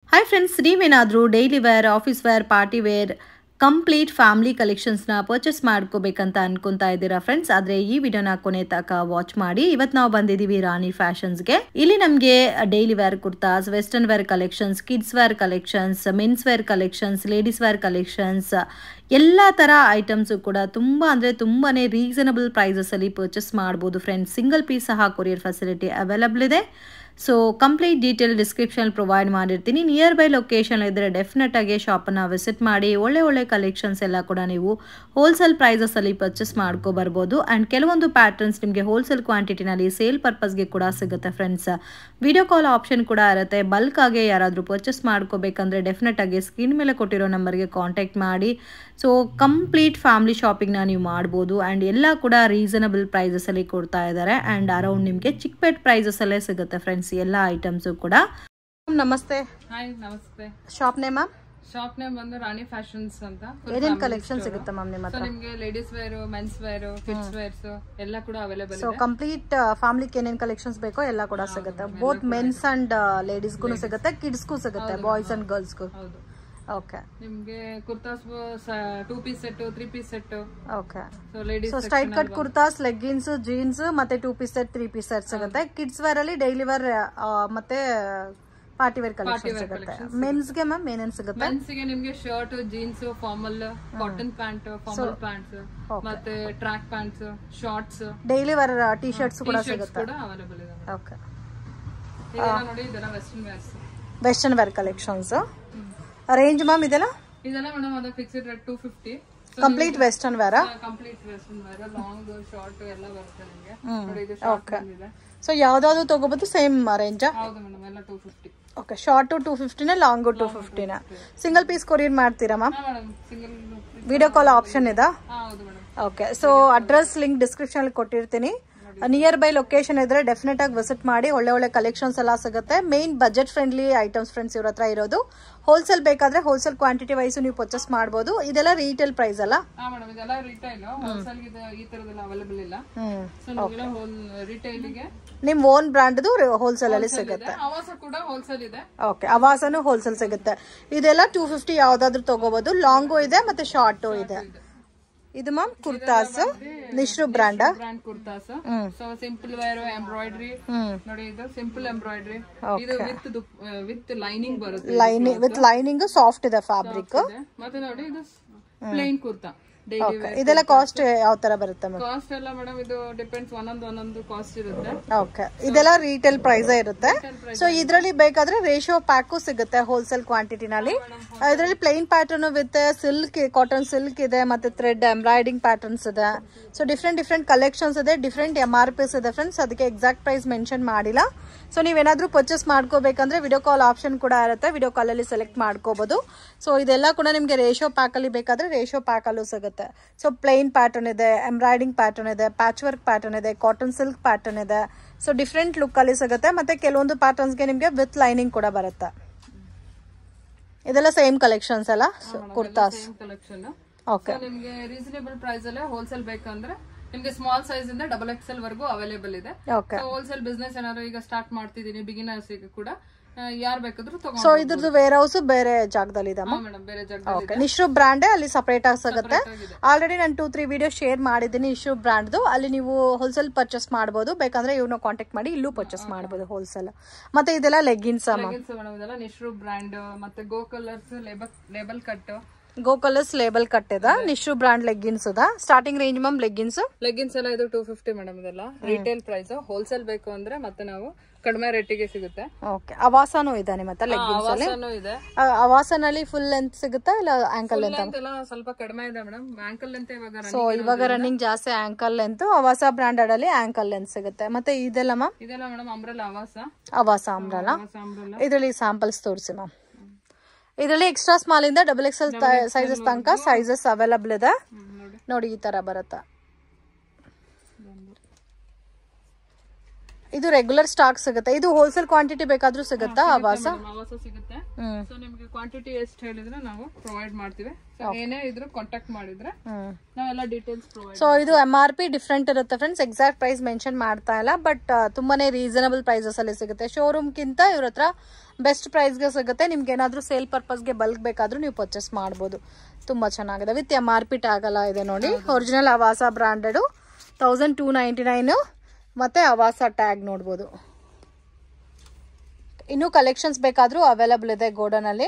Hi friends ನೀವೇನಾದರೂ daily wear office wear party wear complete family ಕಲೆಕ್ಷನ್ಸ್ನ purchase ಮಾಡ್ಕೋಬೇಕಂತ ಅನ್ಕೊಂತಾ ಇದ್ದೀರಾ ಫ್ರೆಂಡ್ಸ್ ಆದರೆ ಈ ವಿಡಿಯೋನ ಕೊನೆ ತನಕ ವಾಚ್ ಮಾಡಿ ಇವತ್ತು ನಾವು ಬಂದಿದ್ದೀವಿ ರಾಣಿ ಫ್ಯಾಷನ್ಸ್ಗೆ ಇಲ್ಲಿ ನಮಗೆ daily wear kurtas western wear collections kids wear collections men's wear collections ladies wear collections ಎಲ್ಲ ಥರ ಐಟಮ್ಸು ಕೂಡ ತುಂಬ ಅಂದರೆ ತುಂಬಾ ರೀಸನಬಲ್ ಪ್ರೈಸಸಲ್ಲಿ ಪರ್ಚೇಸ್ ಮಾಡ್ಬೋದು ಫ್ರೆಂಡ್ಸ್ ಸಿಂಗಲ್ ಪೀಸ್ ಸಹ ಕೊರಿಯರ್ ಫೆಸಿಲಿಟಿ ಅವೈಲಬಲ್ ಇದೆ so complete detail description provide ಮಾಡಿರ್ತೀನಿ ನಿಯರ್ ಬೈ ಲೊಕೇಶನ್ ಇದ್ದರೆ ಡೆಫಿನೆಟಾಗಿ ಶಾಪನ್ನು ವಿಸಿಟ್ ಮಾಡಿ ಒಳ್ಳೆ ಒಳ್ಳೆ ಕಲೆಕ್ಷನ್ಸ್ ಎಲ್ಲ ಕೂಡ ನೀವು ಹೋಲ್ಸೇಲ್ ಪ್ರೈಸಸಲ್ಲಿ ಪರ್ಚೇಸ್ ಮಾಡ್ಕೊ ಬರ್ಬೋದು ಆ್ಯಂಡ್ ಕೆಲವೊಂದು ಪ್ಯಾಟರ್ನ್ಸ್ ನಿಮಗೆ ಹೋಲ್ಸೇಲ್ ಕ್ವಾಂಟಿಟಿನಲ್ಲಿ ಸೇಲ್ ಪರ್ಪಸ್ಗೆ ಕೂಡ ಸಿಗುತ್ತೆ ಫ್ರೆಂಡ್ಸ್ ವಿಡಿಯೋ ಕಾಲ್ ಆಪ್ಷನ್ ಕೂಡ ಇರುತ್ತೆ ಬಲ್ಕ್ ಆಗಿ ಯಾರಾದರೂ ಪರ್ಚೇಸ್ ಮಾಡ್ಕೋಬೇಕಂದ್ರೆ ಡೆಫಿನೆಟ್ ಆಗಿ ಸ್ಕ್ರೀನ್ ಮೇಲೆ ಕೊಟ್ಟಿರೋ ನಂಬರ್ಗೆ ಕಾಂಟ್ಯಾಕ್ಟ್ ಮಾಡಿ ಸೊ ಕಂಪ್ಲೀಟ್ ಫ್ಯಾಮಿಲಿ ಶಾಪಿಂಗ್ನ ನೀವು ಮಾಡ್ಬೋದು ಆ್ಯಂಡ್ ಎಲ್ಲ ಕೂಡ ರೀಸನಬಲ್ ಪ್ರೈಸಸಲ್ಲಿ ಕೊಡ್ತಾ ಇದ್ದಾರೆ ಆ್ಯಂಡ್ ಅರೌಂಡ್ ನಿಮಗೆ ಚಿಕ್ಕಪೇಟ್ ಪ್ರೈಸಸಲ್ಲೇ ಸಿಗುತ್ತೆ ಫ್ರೆಂಡ್ಸ್ ಎಲ್ಲ ಐಟಮ್ಸು ಕೂಡ ನಮಸ್ತೆ ಹಾಯ್ ನಮಸ್ತೆ shop name ma'am shop name ಬಂದು ರಾಣಿ ಫ್ಯಾಷನ್ಸ್ ಅಂತ ಏನೇನು ಕಲೆಕ್ಷನ್ ಸಿಗುತ್ತೆ ಮ್ಯಾಮ್ ನಿಮ್ಮ ಸೊ ಹತ್ರ ನಿಮ್ಗೆ ladies wear men's wear kids wears ಎಲ್ಲ ಕೂಡ ಅವೈಲೇಬಲ್ ಸೊ ಕಂಪ್ಲೀಟ್ ಫ್ಯಾಮಿಲಿಗೆ ಏನೇನು ಕಲೆಕ್ಷನ್ಸ್ ಬೇಕೋ ಎಲ್ಲ ಕೂಡ ಸಿಗುತ್ತೆ ಬೋತ್ ಮೆನ್ಸ್ ಅಂಡ್ ಲೇಡೀಸ್ಗೂ ಸಿಗುತ್ತೆ ಕಿಡ್ಸ್ಗೂ ಸಿಗುತ್ತೆ ಬಾಯ್ಸ್ ಅಂಡ್ ಗರ್ಲ್ಸ್ಗೂ ಹೌದು ಓಕೆ ನಿಮ್ಗೆ kurtas two piece set three piece set okay so ladies so straight cut kurtas leggings jeans ಮತ್ತೆ two piece set three piece set ಸಿಗುತ್ತೆ ಕಿಡ್ಸ್ ವೇರ್ ಅಲ್ಲಿ ಡೈಲಿ ವೇರ್ ಮತ್ತೆ ಪಾರ್ಟಿ ವೇರ್ ಕಲೆಕ್ಷನ್ ಸಿಗುತ್ತೆ ಮೆನ್ಸ್ಗೆ ಮ್ಯಾಮ್ ಏನೇನು ಸಿಗುತ್ತೆ ಮೆನ್ಸ್ ಗೆ ನಿಮ್ಗೆ shirt jeans formal cotton pant formal pants ಮತ್ತೆ track pants shorts daily wear T shirts ಕೂಡ ಶರ್ಟ್ಸ್ ಕೂಡ ಅವೈಲೇಬಲ್ ಇದೆ ಓಕೆ ಇದೆಲ್ಲ ನೋಡಿ ಇದೆಲ್ಲ western wares western wear collections range ma'am ಇದೆಲ್ಲ ಇದೆಲ್ಲ ಮೇಡಮ್ ಅದು fixed rate two fifty complete western wear complete western wear long short ಎಲ್ಲ ಬರುತ್ತೆ ನಿಮಗೆ ನೋಡಿ ಇದು ಶಾರ್ಟ್ ಬಂದಿದೆ ಸೊ ಯಾವ್ದಾದ್ರು ತಗೋಬೋದು ಸೇಮ್ ರೇಂಜ್ ಹೌದು ಮೇಡಮ್ ಎಲ್ಲ two fifty okay short two ಫಿಫ್ಟಿನ ಲಾಂಗು ಟೂ ಫಿಫ್ಟಿನ ಸಿಂಗಲ್ ಪೀಸ್ ಕೊರಿಯರ್ ಮಾಡ್ತೀರಾ ಮ್ಯಾಮ್ ಹಾ madam single video call option ಇದಾ ಹಾ ಹೌದು madam okay so address link description ಅಲ್ಲಿ ಕೊಟ್ಟಿರ್ತೀನಿ ನಿಯರ್ ಬೈ ಲೊಕೇಶನ್ ಇದ್ರೆ ಡೆಫಿನೆಟ್ ಆಗಿ ವಿಸಿಟ್ ಮಾಡಿ ಒಳ್ಳೆ ಒಳ್ಳೆ ಕಲೆಕ್ಷನ್ಸ್ ಎಲ್ಲ ಸಿಗುತ್ತೆ main budget friendly items friends ಇವ್ರ ಹತ್ರ ಇರೋದು ಹೋಲ್ಸೇಲ್ ಬೇಕಾದ್ರೆ ಹೋಲ್ಸೇಲ್ ಕ್ವಾಂಟಿಟಿ ವೈಸ್ ನೀವು ಪರ್ಚೇಸ್ ಮಾಡ್ಬೋದು ಇದೆಲ್ಲ ರೀಟೇಲ್ ಪ್ರೈಸ್ ಅಲ್ಲ ಹಾ ಮೇಡಮ್ ಇದೆಲ್ಲ ರಿಟೈಲ್ ಹೋಲ್ಸೇಲ್ ಈ ತರದೆಲ್ಲ ಅವೈಲೇಬಲ್ ಇಲ್ಲ ಹ್ಮ್ ಸೊ ನಿಮಗೆ ಹೋಲ್ ರಿಟೈಲ್ ಗೆ ನಿಮ್ ಓನ್ ಬ್ರ್ಯಾಂಡ್ದು ಹೋಲ್ಸೇಲ್ ಅಲ್ಲಿ ಸಿಗುತ್ತೆ ಇದೆ ಆವಾಸ ಕೂಡ ಹೋಲ್ಸೇಲ್ ಇದೆ ಓಕೆ ಅವಾಸನು ಹೋಲ್ಸೇಲ್ ಸಿಗುತ್ತೆ ಇದೆಲ್ಲ ಟೂ ಫಿಫ್ಟಿ ಯಾವ್ದಾದ್ರು ತಗೋಬಹುದು ಲಾಂಗು ಇದೆ ಮತ್ತೆ ಶಾರ್ಟು ಇದೆ ಇದು ma'am kurtas Nishru brand brand kurtas so simple wear embroidery ನೋಡಿ ಇದು ಸಿಂಪಲ್ ಎಂಬ್ರಾಯ್ಡ್ರಿ ಇದು ವಿತ್ ವಿತ್ ಲೈನಿಂಗ್ ಬರುತ್ತೆ ಲೈನಿಂಗ್ ವಿತ್ ಲೈನಿಂಗ್ ಸಾಫ್ಟ್ ಇದೆ ಫ್ಯಾಬ್ರಿಕ್ ಇದೆ. ಮತ್ತೆ ನೋಡಿ ಇದು ಪ್ಲೇನ್ ಕುರ್ತಾ ಡೈಲಿ ವೇರ್ ಇದೆಲ್ಲ ಕಾಸ್ಟ್ ಯಾವ ತರ ಬರುತ್ತೆ ಮ್ಯಾಮ್ ಕಾಸ್ಟ್ ಎಲ್ಲ ಮೇಡಮ್ ಇದು ಡಿಪೆಂಡ್ಸ್ ಒಂದೊಂದು ಒಂದೊಂದು ಕಾಸ್ಟ್ ಇರುತ್ತೆ ಓಕೆ ಇದೆಲ್ಲ ರೀಟೇಲ್ ಪ್ರೈಸ್ ಇರುತ್ತೆ ಸೊ ಇದರಲ್ಲಿ ಬೇಕಾದ್ರೆ ರೇಷಿಯೋ ಪ್ಯಾಕು ಸಿಗುತ್ತೆ ಹೋಲ್ಸೇಲ್ ಕ್ವಾಂಟಿಟಿನಲ್ಲಿ ಇದರಲ್ಲಿ plain pattern with silk cotton silk ಇದೆ ಮತ್ತೆ ಥ್ರೆಡ್ ಎಂಬ್ರಾಯ್ಡಿಂಗ್ ಪ್ಯಾಟರ್ನ್ಸ್ ಇದೆ ಸೊ ಡಿಫ್ರೆಂಟ್ ಡಿಫ್ರೆಂಟ್ ಕಲೆಕ್ಷನ್ಸ್ ಇದೆ ಡಿಫ್ರೆಂಟ್ ಎಮ್ ಆರ್ ಪಿಸ್ ಇದೆ ಫ್ರೆಂಡ್ಸ್ ಅದಕ್ಕೆ ಎಕ್ಸಾಕ್ಟ್ ಪ್ರೈಸ್ ಮೆನ್ಷನ್ ಮಾಡಿಲ್ಲ ಸೊ ನೀವೇನಾದ್ರೂ ಪರ್ಚೇಸ್ ಮಾಡ್ಕೋಬೇಕಂದ್ರೆ ವಿಡಿಯೋ ಕಾಲ್ ಆಪ್ಷನ್ ಕೂಡ ಇರುತ್ತೆ ವಿಡಿಯೋ ಕಾಲಲ್ಲಿ ಸೆಲೆಕ್ಟ್ ಮಾಡ್ಕೋಬಹುದು ಸೊ ಇದೆಲ್ಲ ಕೂಡ ನಿಮಗೆ ರೇಷಿಯೋ ಪ್ಯಾಕಲ್ಲಿ ಬೇಕಾದ್ರೆ ರೇಷಿಯೋ ಪ್ಯಾಕಲ್ಲೂ ಸಿಗುತ್ತೆ ಸೊ ಪ್ಲೈನ್ ಪ್ಯಾಟರ್ನ್ ಇದೆ ಎಂಬ್ರಾಯ್ಡಿಂಗ್ ಪ್ಯಾಟರ್ನ್ ಇದೆ ಪ್ಯಾಚ್ ವರ್ಕ್ ಪ್ಯಾಟರ್ನ್ ಇದೆ ಕಾಟನ್ ಸಿಲ್ಕ್ ಪ್ಯಾಟರ್ನ್ ಇದೆ ಸೊ ಡಿಫ್ರೆಂಟ್ ಲುಕ್ಕಲ್ಲಿ ಸಿಗುತ್ತೆ ಮತ್ತೆ ಕೆಲವೊಂದು ಪ್ಯಾಟರ್ನ್ಸ್ಗೆ ನಿಮಗೆ ವಿತ್ ಲೈನಿಂಗ್ ಕೂಡ ಬರುತ್ತೆ ಇದೆಲ್ಲ ಸೇಮ್ ಕಲೆಕ್ಷನ್ಸ್ ಅಲ್ಲ ಕುರ್ತಾಸ್ ಕಲೆಕ್ಷನ್ ಓಕೆ ನಿಮ್ಗೆ ರೀಸನೇಬಲ್ ಪ್ರೈಸ್ ಅಲ್ಲೇ ಹೋಲ್ಸೇಲ್ ಬೇಕಂದ್ರೆ ನಿಮ್ಗೆ ಸ್ಮಾಲ್ ಸೈಜ್ ಇಂದ ಡಬಲ್ ಎಕ್ಸೆಲ್ ವರ್ಗೂ ಅವೈಲೇಬಲ್ ಇದೆ ಓಕೆ ಹೋಲ್ಸೇಲ್ ಬಿಸ್ನೆಸ್ ಏನಾದ್ರು ಈಗ ಸ್ಟಾರ್ಟ್ ಮಾಡ್ತಿದೀನಿ ಬಿಗಿನರ್ಸ್ ಕೂಡ ಯಾರು ಬೇಕಾದ್ರೂ ತಗೊಂಡು ಸೊ ಇದ್ರದ್ದು ವೇರ್ ಹೌಸ್ ಬೇರೆ ಜಾಗದಲ್ಲಿ ಇದೆ ಮೇಡಮ್ ಬೇರೆ ಜಾಗದಲ್ಲಿ ಓಕೆ ನಿಶ್ರು ಬ್ರ್ಯಾಂಡೇ ಅಲ್ಲಿ ಸಪರೇಟ್ ಆಗಿ ಸಿಗುತ್ತೆ ಆಗಿದೆ. ಆಲ್ರೆಡಿ ನಾನು ಟೂ ತ್ರೀ ವಿಡಿಯೋ ಶೇರ್ ಮಾಡಿದ್ದೀನಿ ಇಶ್ಯೂ ಬ್ರ್ಯಾಂಡ್ದು ಅಲ್ಲಿ ನೀವು ಹೋಲ್ಸೇಲ್ ಪರ್ಚೇಸ್ ಮಾಡ್ಬೋದು ಬೇಕಂದ್ರೆ ಇವ್ನ ಕಾಂಟ್ಯಾಕ್ಟ್ ಮಾಡಿ ಇಲ್ಲೂ ಪರ್ಚೇಸ್ ಮಾಡ್ಬೋದು ಹೋಲ್ಸೇಲ್ ಮತ್ತೆ ಇದೆಲ್ಲ ಲೆಗ್ಗಿನ್ಸ್ ಅಮ್ಮ Leggings ಮೇಡಮ್ ಇದೆಲ್ಲ ನಿಶ್ರು ಬ್ರ್ಯಾಂಡ್ ಮತ್ತೆ Go Colors label label cut Go Colors label ಕಟ್ಟಿದ ನಿಶ್ರು ಬ್ರ್ಯಾಂಡ್ ಲೆಗ್ಗಿನ್ಸ್ ಅದ starting range ma'am leggings leggings ಎಲ್ಲ ಇದು ಟೂ ಫಿಫ್ಟಿ ಮೇಡಮ್ ಇದೆಲ್ಲ ರಿಟೇಲ್ ಪ್ರೈಸ್ ಹೋಲ್ಸೇಲ್ ಬೇಕು ಅಂದ್ರೆ ಮತ್ತೆ ನಾವು ಕಡಿಮೆ ರೇಟಿಗೆ ಸಿಗುತ್ತೆ ಓಕೆ ಅವಾಸನೂ ಇದೆ ನಿಮ್ಮ ಹತ್ರ ಲೆಗ್ಗಿನ್ಸ್ ಅಲ್ಲಿ ಆವಾಸನೂ ಇದೆ ಆ, ಅವಾಸನಲ್ಲಿ ಫುಲ್ ಲೆಂತ್ ಸಿಗುತ್ತಾ ಇಲ್ಲ ಆಂಕಲ್ ಲೆಂತ್ ಲೆಂತ್ ಎಲ್ಲ ಸ್ವಲ್ಪ ಕಡಿಮೆ ಇದೆ ಮೇಡಮ್ ಆಂಕಲ್ ಅಂತ ಇವಾಗ ಸೊ ಇವಾಗ ರನ್ನಿಂಗ್ ಜಾಸ್ತಿ ಆಂಕಲ್ ಲೆಂತ್ ಅವಾಸ ಬ್ರ್ಯಾಂಡೆಡ್ ಅಲ್ಲಿ ಆಂಕಲ್ ಲೆಂತ್ ಸಿಗುತ್ತೆ ಮತ್ತೆ ಇದೆಲ್ಲ ಮ್ಯಾಮ್ ಇದೆಲ್ಲ madam umbrella Avasa Avasa umbrella Avasa umbrella ಇದರಲ್ಲಿ ಸ್ಯಾಂಪಲ್ಸ್ ತೋರಿಸಿ ಮ್ಯಾಮ್ ಇದರಲ್ಲಿ ಎಕ್ಸ್ಟ್ರಾ ಸ್ಮಾಲ್ ಇಂದ ಡಬಲ್ ಎಕ್ಸೆಲ್ ಸೈಜಸ್ ತನಕ ಸೈಜಸ್ ಅವೈಲಬಲ್ ಇದೆ ನೋಡಿ ನೋಡಿ ಈ ತರ ಬರುತ್ತೆ ಇದು ರೆಗ್ಯುಲರ್ ಸ್ಟಾಕ್ ಸಿಗುತ್ತೆ ಇದು ಹೋಲ್ಸೇಲ್ ಕ್ವಾಂಟಿಟಿ ಬೇಕಾದ್ರೂ ಸಿಗುತ್ತಾ ಆವಾಸ ಆವಾಸ ಸಿಗುತ್ತೆ ಹ್ಮ್ ಸೊ ನಿಮ್ಗೆ ಕ್ವಾಂಟಿಟಿ ಎಷ್ಟು ಹೇಳಿದ್ರೆ ನಾವು ಪ್ರೊವೈಡ್ ಮಾಡ್ತೀವಿ ಸೊ ಏನೇ ಇದ್ರು ಕಾಂಟ್ಯಾಕ್ಟ್ ಮಾಡಿದ್ರೆ ಹ್ಮ್ ನಾವೆಲ್ಲ ಡೀಟೇಲ್ಸ್ ಪ್ರೊವೈಡ್ ಸೊ ಇದು ಎಮ್ ಆರ್ ಪಿ ಡಿಫ್ರೆಂಟ್ ಇರುತ್ತೆ ಫ್ರೆಂಡ್ಸ್ ಎಕ್ಸಾಕ್ಟ್ ಪ್ರೈಸ್ ಮೆನ್ಷನ್ ಮಾಡ್ತಾ ಇಲ್ಲ ಬಟ್ ತುಂಬಾನೇ ರೀಸನಬಲ್ ಪ್ರೈಸಸ್ ಅಲ್ಲಿ ಸಿಗುತ್ತೆ ಶೋರೂಮ್ಗಿಂತ ಇವ್ರ ಹತ್ರ ಬೆಸ್ಟ್ ಪ್ರೈಸ್ಗೆ ಸಿಗುತ್ತೆ ನಿಮ್ಗೆ ಏನಾದರೂ ಸೇಲ್ ಪರ್ಪಸ್ಗೆ ಬಲ್ಕ್ ಬೇಕಾದ್ರೂ ನೀವು ಪರ್ಚೇಸ್ ಮಾಡ್ಬೋದು ತುಂಬಾ ಚೆನ್ನಾಗಿದೆ with M R P tag ಎಲ್ಲ ಇದೆ ನೋಡಿ original Avasa branded thousand two ninety nine ಮತ್ತೆ ಅವಾಸ ಟ್ಯಾಗ್ ನೋಡ್ಬೋದು ಇನ್ನೂ ಕಲೆಕ್ಷನ್ಸ್ ಬೇಕಾದರೂ ಅವೈಲಬಲ್ ಇದೆ ಗೋಡನಲ್ಲಿ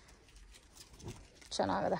ಚೆನ್ನಾಗಿದೆ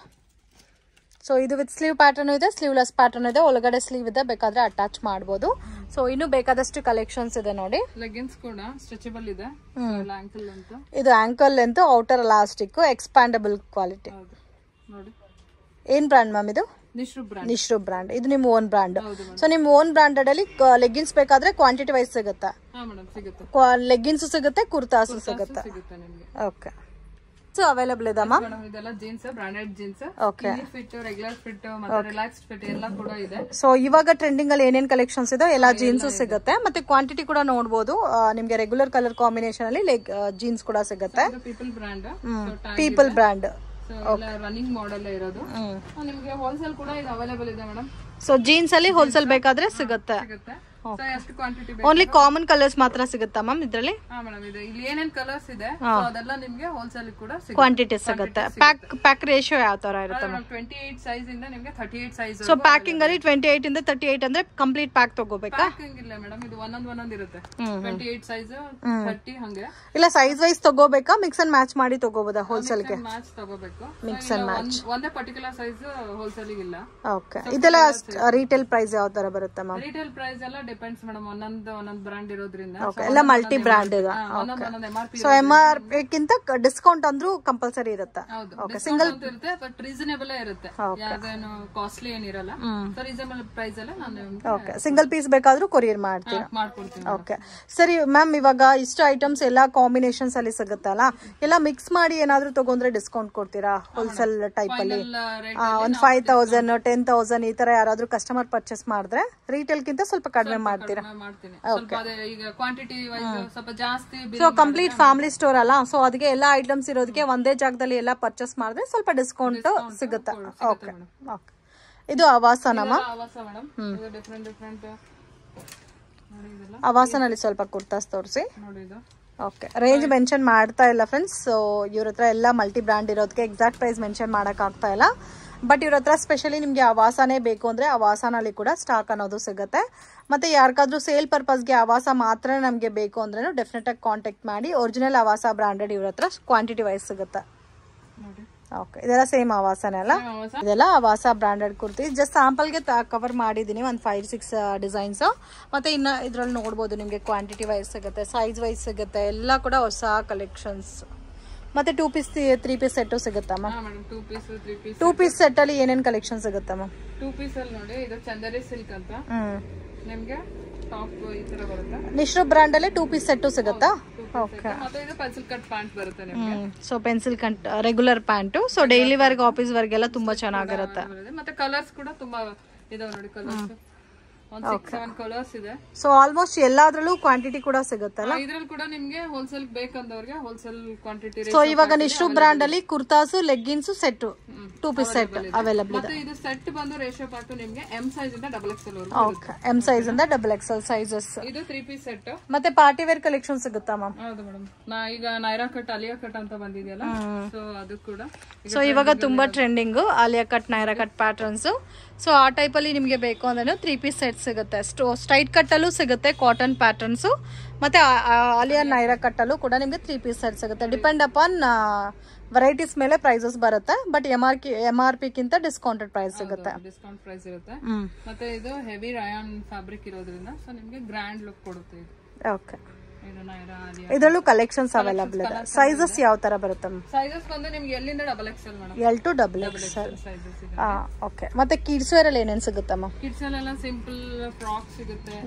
ಸೊ ಇದು ವಿತ್ ಸ್ಲೀವ್ ಪ್ಯಾಟರ್ನ್ ಇದೆ ಸ್ಲೀವ್ಲೆಸ್ ಪ್ಯಾಟರ್ನ್ ಇದೆ ಒಳಗಡೆ ಸ್ಲೀವ್ ಇದೆ ಬೇಕಾದ್ರೆ ಅಟ್ಯಾಚ್ ಮಾಡ್ಬೋದು ಸೊ ಇನ್ನೂ ಬೇಕಾದಷ್ಟು ಕಲೆಕ್ಷನ್ಸ್ ಇದೆ ನೋಡಿ ಲೆಗಿನ್ಸ್ ಕೂಡ ಸ್ಟ್ರೆಚಬಲ್ ಇದೆ ಆಂಕಲ್ ಅಂತ ಇದು ankle length outer elastic expandable quality ಹೌದು ನೋಡಿ ಏನ್ ಬ್ರ್ಯಾಂಡ್ ಮ್ಯಾಮ್ ಇದು ನಿಶ್ರು ಬ್ರಾಂಡ್ ನಿಶ್ರು ಬ್ರ್ಯಾಂಡ್ ಇದು ನಿಮ್ಮ ಓನ್ ಬ್ರ್ಯಾಂಡ್ ಹೌದು ಮೇಡಮ್ ಸೊ ನಿಮ್ಮ ಓನ್ ಬ್ರಾಂಡೆಡ್ ಅಲ್ಲಿ ಲೆಗ್ಗಿನ್ಸ್ ಬೇಕಾದ್ರೆ ಕ್ವಾಂಟಿಟಿ ವೈಸ್ ಸಿಗುತ್ತೆ ಹಾ ಮೇಡಮ್ ಸಿಗುತ್ತೆ ಲೆಗ್ಗಿನ್ಸ್ ಸಿಗುತ್ತೆ ಕುರ್ತಾಸು ಸಿಗುತ್ತೆ ಸಿಗುತ್ತೆ ನಿಮ್ಗೆ ಓಕೆ ಸೊ ಅವೈಲಬಲ್ ಇದೆ ಮ್ಯಾಮ್ ಮೇಡಮ್ ಇದೆಲ್ಲ jeans branded jeans okay fit regular fit ಮತ್ತೆ ರಿಲ್ಯಾಕ್ಸ್ ಫಿಟ್ ಎಲ್ಲ ಕೂಡ ಇದೆ ಸೊ ಇವಾಗ ಟ್ರೆಂಡಿಂಗ್ ಅಲ್ಲಿ ಏನೇನ್ ಕಲೆಕ್ಷನ್ಸ್ ಇದೆ ಎಲ್ಲ ಜೀನ್ಸ್ ಸಿಗುತ್ತೆ ಮತ್ತೆ ಕ್ವಾಂಟಿಟಿ ಕೂಡ ನೋಡಬಹುದು ನಿಮ್ಗೆ ರೆಗ್ಯುಲರ್ ಕಲರ್ ಕಾಂಬಿನೇಷನ್ ಅಲ್ಲಿ ಲೈಕ್ ಜೀನ್ಸ್ ಕೂಡ ಸಿಗುತ್ತೆ ಇದು people brand people brand so ಎಲ್ಲ ರನ್ನಿಂಗ್ ಮಾಡೆಲ್ ಇರೋದು ಆ, ನಿಮ್ಗೆ ಹೋಲ್ಸೇಲ್ ಕೂಡ ಇದು ಅವೈಲೇಬಲ್ ಇದೆ ಮೇಡಮ್ ಸೊ ಜೀನ್ಸ್ ಅಲ್ಲಿ ಹೋಲ್ಸೇಲ್ ಬೇಕಾದ್ರೆ ಸಿಗುತ್ತೆ ಸಿಗುತ್ತೆ ಸೊ ಎಷ್ಟು ಕ್ವಾಂಟಿಟಿ ಬೇಕು ಓನ್ಲಿ ಕಾಮನ್ ಕಲರ್ಸ್ ಮಾತ್ರ ಸಿಗುತ್ತಾ ಮ್ಯಾಮ್ ಇದ್ರಲ್ಲಿ ಹಾ ಮೇಡಮ್ ಇದು ಇಲ್ಲಿ ಏನೇನ್ ಕಲರ್ಸ್ ಇದೆ so ಅದೆಲ್ಲ ನಿಮ್ಗೆ ಹೋಲ್ಸೇಲ್ ಕೂಡ ಸಿಗುತ್ತೆ ಕ್ವಾಂಟಿಟಿ ಸಿಗುತ್ತೆ ಪ್ಯಾಕ್ ಪ್ಯಾಕ್ ರೇಷಿಯೋ ಯಾವ ತರ ಇರುತ್ತೆ ಟ್ವೆಂಟಿ ಏಟ್ ಸೈಜ್ ಇಂದ ನಿಮ್ಗೆ thirty eight size so packing ಅಲ್ಲಿ ಟ್ವೆಂಟಿ ಏಟ್ ಇಂದ ತರ್ಟಿ ಏಟ್ ಅಂದ್ರೆ ಕಂಪ್ಲೀಟ್ ಪ್ಯಾಕ್ ತಗೋಬೇಕಾ ಪ್ಯಾಕಿಂಗ್ ಇಲ್ಲ ಮೇಡಮ್ ಇದು ಒಂದೊಂದ್ ಒಂದೊಂದ್ ಇರುತ್ತೆ ಟ್ವೆಂಟಿ ಏಟ್ ಸೈಜ್ ಥರ್ಟಿ ಹಂಗೆ ಇಲ್ಲ ಸೈಜ್ ವೈಸ್ ತಗೋಬೇಕಾ ಮಿಕ್ಸ್ ಅಂಡ್ ಮ್ಯಾಚ್ ಮಾಡಿ ತಗೋಬೋದಾ ಹೋಲ್ಸೇಲ್ಗೆ ಮ್ಯಾಚ್ ತಗೋಬೇಕು ಮಿಕ್ಸ್ ಅಂಡ್ ಮ್ಯಾಚ್ ಒಂದೇ ಪರ್ಟಿಕ್ಯುಲರ್ ಸೈಜ್ ಹೋಲ್ಸೇಲ್ ಇಲ್ಲ ಓಕೆ ಇದೆಲ್ಲ ರೀಟೇಲ್ ಪ್ರೈಸ್ ಯಾವ ತರ ಬರುತ್ತೆ ಮ್ಯಾಮ್ ರಿಟೇಲ್ ಪ್ರೈಸ್ ಎಲ್ಲ ಡಿಪೆಂಡ್ಸ್ ಮೇಡಮ್ ಒಂದೊಂದ್ ಒಂದೊಂದ್ ಬ್ರಾಂಡ್ ಇರೋದ್ರಿಂದ ಓಕೆ ಎಲ್ಲ ಮಲ್ಟಿ ಬ್ರ್ಯಾಂಡ್ ಇದೆ ಒಂದೊಂದ್ ಒಂದೊಂದ್ M R P so M R ಗಿಂತ ಡಿಸ್ಕೌಂಟ್ ಅಂದ್ರೂ ಕಂಪಲ್ಸರಿ ಇರುತ್ತೆ ಹೌದು ಡಿಸ್ಕೌಂಟ್ ಅಂತ ಇರುತ್ತೆ ಬಟ್ ರೀಸನೇಬಲ್ ಇರುತ್ತೆ ಯಾವ್ದೇನು ಕಾಸ್ಟ್ಲಿ ಏನಿರಲ್ಲ ಸೊ ರೀಸನೇಬಲ್ ಪ್ರೈಸ್ ಎಲ್ಲ ನಾನು ನಿಮ್ಗೆ ಓಕೆ ಸಿಂಗಲ್ ಪೀಸ್ ಬೇಕಾದ್ರೂ ಕೊರಿಯರ್ ಮಾಡ್ತೀರಾ ಮಾಡ್ಕೊಡ್ತೀನಿ ಓಕೆ ಸರಿ ಮ್ಯಾಮ್ ಇವಾಗ ಇಷ್ಟು ಐಟಮ್ಸ್ ಎಲ್ಲ ಕಾಂಬಿನೇಷನ್ಸ್ ಅಲ್ಲಿ ಸಿಗುತ್ತಲ್ಲ ಎಲ್ಲ ಮಿಕ್ಸ್ ಮಾಡಿ ಏನಾದ್ರೂ ತಗೊಂಡ್ರೆ ಡಿಸ್ಕೌಂಟ್ ಕೊಡ್ತೀರಾ ಹೋಲ್ಸೇಲ್ ಟೈಪ್ ಅಲ್ಲಿ ಎಲ್ಲ ರೇಟ್ ಒಂದು ಫೈವ್ ತೌಸಂಡ್ ಟೆನ್ ತೌಸಂಡ್ ಈ ತರ ಯಾರಾದ್ರೂ ಕಸ್ಟಮರ್ ಪರ್ಚೇಸ್ ಮಾಡಿದ್ರೆ ಗಿಂತ ಸ್ವಲ್ಪ ಕಡಿಮೆ ಮಾಡ್ತೀರಾ ಮಾಡ್ತೀನಿ ಸ್ವಲ್ಪ ಅದೇ ಈಗ ಕ್ವಾಂಟಿಟಿ ವೈಸ್ ಸ್ವಲ್ಪ ಜಾಸ್ತಿ bill so complete family store ಅಲ್ಲ ಸೊ ಅದಕ್ಕೆ ಎಲ್ಲ ಐಟಮ್ಸ್ ಇರೋದಕ್ಕೆ ಒಂದೇ ಜಾಗದಲ್ಲಿ ಎಲ್ಲ ಪರ್ಚೇಸ್ ಮಾಡಿದ್ರೆ ಸ್ವಲ್ಪ ಡಿಸ್ಕೌಂಟ್ ಸಿಗುತ್ತೆ ಓಕೆ ಓಕೆ ಇದು ಅವಾಸನಮ್ಮ ಎಲ್ಲ ಆವಾಸ ಮೇಡಮ್ ಇದು ಡಿಫ್ರೆಂಟ್ ಡಿಫ್ರೆಂಟ್ ನೋಡಿ ಇದೆಲ್ಲ ಅವಾಸನಲ್ಲಿ ಸ್ವಲ್ಪ ಕುರ್ತಾಸ್ ತೋರಿಸಿ ನೋಡಿ ಇದು ಓಕೆ ರೇಂಜ್ ಮೆನ್ಷನ್ ಮಾಡ್ತಾ ಇಲ್ಲ ಫ್ರೆಂಡ್ಸ್ ಸೊ ಇವ್ರ ಹತ್ರ ಎಲ್ಲ ಮಲ್ಟಿ ಬ್ರ್ಯಾಂಡ್ ಇರೋದಕ್ಕೆ ಎಕ್ಸಾಕ್ಟ್ ಪ್ರೈಸ್ ಮೆನ್ಷನ್ ಮಾಡೋಕ್ಕಾಗ್ತಾ ಇಲ್ಲ ಬಟ್ ಇವ್ರ ಹತ್ರ ಸ್ಪೆಷಲಿ ನಿಮಗೆ ಆವಾಸನೇ ಬೇಕು ಅಂದರೆ ಆವಾಸನಲ್ಲಿ ಕೂಡ ಸ್ಟಾಕ್ ಅನ್ನೋದು ಸಿಗುತ್ತೆ ಮತ್ತು ಯಾರಿಗಾದ್ರೂ ಸೇಲ್ ಪರ್ಪಸ್ಗೆ ಆವಾಸ ಮಾತ್ರ ನಮಗೆ ಬೇಕು ಅಂದ್ರೂ ಡೆಫಿನೆಟಾಗಿ ಕಾಂಟ್ಯಾಕ್ಟ್ ಮಾಡಿ ಒರಿಜಿನಲ್ ಆವಾಸ ಬ್ರಾಂಡೆಡ್ ಇವ್ರ ಹತ್ರ ಕ್ವಾಂಟಿಟಿ ವೈಸ್ ಸಿಗುತ್ತೆ ನೋಡಿ ಓಕೆ ಇದೆಲ್ಲ ಸೇಮ್ ಆವಾಸನೇ ಅಲ್ಲ ಆವಾಸ ಇದೆಲ್ಲ ಆವಾಸ ಬ್ರಾಂಡೆಡ್ ಕುರ್ತಿ ಜಸ್ಟ್ ಸ್ಯಾಂಪಲ್ಗೆ ಕವರ್ ಮಾಡಿದ್ದೀನಿ ಒಂದು ಫೈವ್ ಸಿಕ್ಸ್ ಡಿಸೈನ್ಸ್ ಮತ್ತೆ ಇನ್ನು ಇದ್ರಲ್ಲಿ ನೋಡ್ಬೋದು ನಿಮಗೆ ಕ್ವಾಂಟಿಟಿ ವೈಸ್ ಸಿಗುತ್ತೆ ಸೈಜ್ ವೈಸ್ ಸಿಗುತ್ತೆ ಎಲ್ಲ ಕೂಡ ಹೊಸ ಕಲೆಕ್ಷನ್ಸ್ ಮತ್ತೆ two piece three piece set ಸಿಗುತ್ತಮ್ಮ ಹಾ madam two piece three piece two piece set ಅಲ್ಲಿ ಏನೇನು ಕಲೆಕ್ಷನ್ ಸಿಗುತ್ತಮ್ಮ ಟೂ ಪೀಸ್ ಅಲ್ಲಿ ನೋಡಿ ಇದು ಚಂದರಿ ಸಿಲ್ಕ್ ಅಂತ ಹ್ಮ್ ನಿಮ್ಗೆ ಟಾಪ್ ಈ ತರ ಬರುತ್ತೆ ನಿಶ್ರು ಬ್ರ್ಯಾಂಡ್ ಅಲ್ಲಿ ಟೂ ಪೀಸ್ ಸೆಟ್ಟು ಸಿಗುತ್ತಾ ಓಕೆ ಮತ್ತೆ ಇದು ಪೆನ್ಸಿಲ್ ಕಟ್ ಪ್ಯಾಂಟ್ ಬರುತ್ತೆ ನಿಮ್ಗೆ so pencil cut regular pant so daily work office ವರ್ಗೆಲ್ಲ ತುಂಬಾ ಚೆನ್ನಾಗಿರುತ್ತೆ ಬರುತ್ತೆ. ಮತ್ತೆ ಕಲರ್ಸ್ ಕೂಡ ತುಂಬಾ ಇದಾವೆ ನೋಡಿ ಕಲರ್ಸ್ ಒಂದ್ ಸಿಕ್ಸ್ ಸೆವೆನ್ ಕಲರ್ಸ್ ಇದೆ ಸೊ ಆಲ್ಮೋಸ್ಟ್ ಎಲ್ಲಾದ್ರಲ್ಲೂ ಕ್ವಾಂಟಿಟಿ ಕೂಡ ಸಿಗುತ್ತಲ್ಲ ಇದ್ರಲ್ಲಿ ಕೂಡ ನಿಮ್ಗೆ ಹೋಲ್ಸೇಲ್ ಬೇಕಂದವ್ರಿಗೆ ಹೋಲ್ಸೇಲ್ ಕ್ವಾಂಟಿಟಿ ಸೊ ಇವಾಗ ನಿಶ್ರು ಬ್ರಾಂಡ್ ಅಲ್ಲಿ kurtas leggings set two piece set available ಇದೆ ಮತ್ತೆ ಇದು ಸೆಟ್ ಬಂದು ರೇಷಿಯೋ ಪಾರ್ಟ್ ನಿಮ್ಗೆ ಎಂ ಸೈಜ್ ಇಂದ ಡಬಲ್ ಎಕ್ಸೆಲ್ ವರೆಗೂ ಓಕೆ ಎಂ ಸೈಜ್ ಇಂದ ಡಬಲ್ ಎಕ್ಸೆಲ್ ಸೈಜಸ್ ಇದು ತ್ರೀ ಪೀಸ್ ಸೆಟ್ ಮತ್ತೆ ಪಾರ್ಟಿ ವೇರ್ ಕಲೆಕ್ಷನ್ ಸಿಗುತ್ತಾ ಮ್ಯಾಮ್ ಹೌದು ಮೇಡಮ್ ನಾ ಈಗ ನೈರಾ ಕಟ್ ಅಲಿಯಾ ಕಟ್ ಅಂತ ಬಂದಿದೆಯಲ್ಲ ಸೊ ಅದು ಕೂಡ ಸೊ ಇವಾಗ ತುಂಬಾ trending Alia cut Naira cut patterns so ಆ ಟೈಪ್ ಅಲ್ಲಿ ನಿಮಗೆ ಬೇಕು ಅಂದ್ರೆ ತ್ರೀ ಪೀಸ್ ಸೆಟ್ ಸಿಗುತ್ತೆ ಸ್ಟ್ರೈಟ್ ಕಟ್ ಅಲ್ಲೂ ಸಿಗುತ್ತೆ ಕಾಟನ್ ಪ್ಯಾಟರ್ನ್ಸ್ ಮತ್ತೆ ಆ- ಆ ಆಲಿಯಾ ನೈರಾ ಕಟ್ ಅಲ್ಲೂ ಕೂಡ ನಿಮಗೆ ತ್ರೀ ಪೀಸ್ ಸೆಟ್ ಸಿಗುತ್ತೆ ಡಿಪೆಂಡ್ ಅಪಾನ್ ವೆರೈಟೀಸ್ ಮೇಲೆ ಪ್ರೈಸಸ್ ಬರುತ್ತೆ but M R M R ಪಿಗಿಂತ ಡಿಸ್ಕೌಂಟೆಡ್ ಪ್ರೈಸ್ ಸಿಗುತ್ತೆ ಡಿಸ್ಕೌಂಟ್ ಪ್ರೈಸ್ ಇರುತ್ತೆ ಹ್ಮ್ ಮತ್ತೆ ಇದು ಹೆವಿ ರಯಾನ್ ಫ್ಯಾಬ್ರಿಕ್ ಇರೋದ್ರಿಂದ ಸೊ ನಿಮ್ಗೆ ಗ್ರ್ಯಾಂಡ್ ಲುಕ್ ಕೊಡುತ್ತೆ ಇದು ಓಕೆ ಇದು ನೈರಾ ಅಲಿಯಾ ಇದರಲ್ಲೂ ಕಲೆಕ್ಷನ್ಸ್ ಅವೈಲಬಲ್ ಇದೆ ಸೈಜಸ್ ಯಾವ ತರ ಬರುತ್ತೆ ಸೈಜಸ್ ಬಂದು ನಿಮ್ಗೆ ಎಲ್ಲಿಂದ double XL madam L to double XL sizes ಇದೆ ಓಕೆ ಮತ್ತೆ ಕಿಡ್ಸ್ ವೇರ್ ಅಲ್ಲಿ ಏನೇನು ಸಿಗುತ್ತಮ್ಮ ಕಿಡ್ಸ್ ಅಲ್ಲೆಲ್ಲ ಸಿಂಪಲ್ ಫ್ರಾಕ್ ಸಿಗುತ್ತೆ